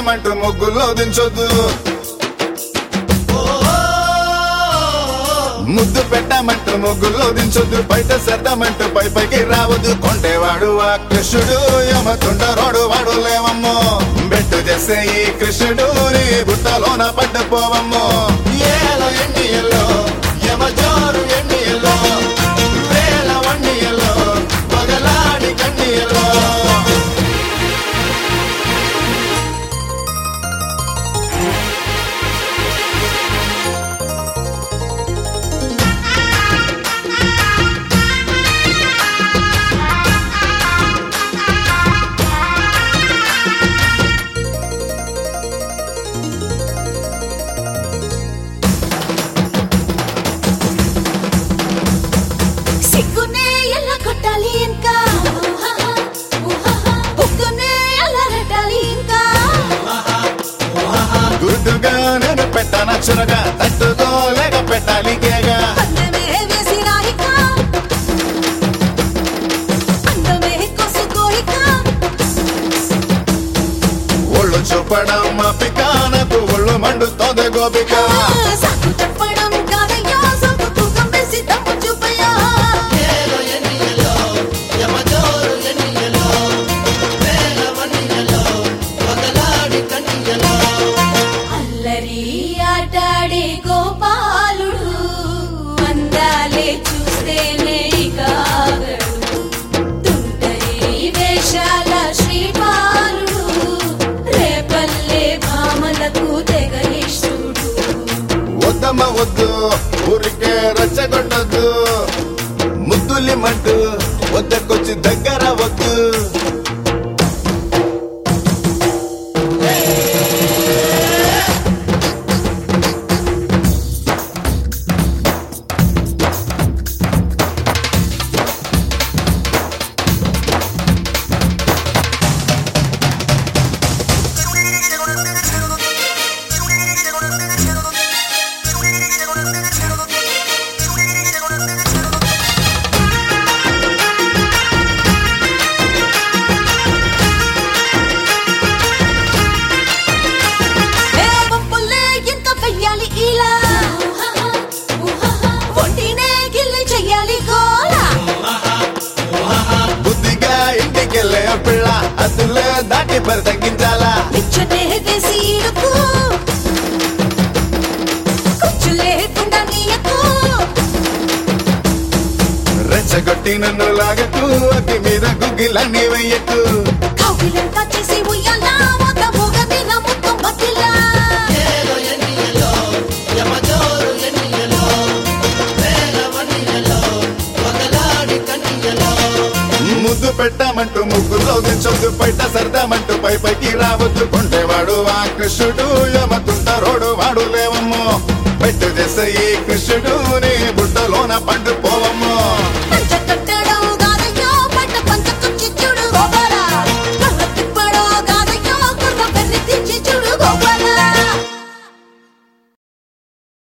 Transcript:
పెట్టమంటూ ముగ్గుల్లో దించొద్దు ముద్దు పెట్టమంటూ ముగ్గుల్లో దించొద్దు బయట సెద్దమంటూ పై పైకి రావద్దు కొంటేవాడు ఆ కృష్ణుడు యమతుండరోడు వాడు లేవమ్మో బెట్టు చేసే ఈ కృష్ణుడు నీ బుట్టలోన పడ్డపోవమ్మో ఏలో ఎన్ని ఎల్లో యమజోరు ఎన్ని ఎల్లో వేల వన్ని ఎల్లో పగలాడి కన్ని ఎల్లో సిగ్గునే ఎలా కొట్టాలి ఇంకా బుగ్గునే ఎలా రెట్టాలి ఇంకా గుర్తుగా నేను పెట్టాన చురగా తట్టుతో లేక పెట్టాలి కేగా పందెమే వేసి రాయిక అందమే కొసుకోయిక ఒళ్ళు చూపడం మా పికానకు ఒళ్ళు మండుతోంది గోపిక సాకు చెప్పడం కాదయ్యా సొంత తూకం వేసి తప్పు చూపయ్యా అల్లరి ఆటాడే గోపాలుడు అందాలే చూస్తేనే కాగడు తుంటరి వేషాల శ్రీపాలుడు రేపల్లె భామలకు తెగ ఇష్టుడు వద్దమ్మ వద్దు ఊరికే రచ్చగొట్టద్దు ముద్దులిమంటూ వద్దకొచ్చి దగ్గర వద్దు ఏ వంపుల్లే ఎంత వెయ్యాలి ఇలా ఒంటినే గిల్లి చెయ్యాలి గోలా బుద్ధిగా ఇంటికెళ్ళే పిల్ల అసలు దాటి పరి తగ్గించాలా నిచ్చనే వేసి ఇడుకు కుచ్చు లేకుండా నీయకు రెచ్చగొట్టి నన్ను లాగకు అగ్గి మీద గుగ్గిలన్నీ వెయ్యకు కౌగిలంతా చేసి ఉయ్యాలా ఒక మొగని నమ్ముతో బతిలా ముద్దు పెట్టామంటూ ముగ్గులో దించొద్దు బయట సర్దామంటూ పై పైకి రావద్దు కొంటేవాడు ఆ కృష్ణుడు యమతుంటరోడు వాడు లేవమ్మో పెట్టు చేసే ఈ కృష్ణుడు నీ బుట్టలోన పండు పోవమ్మో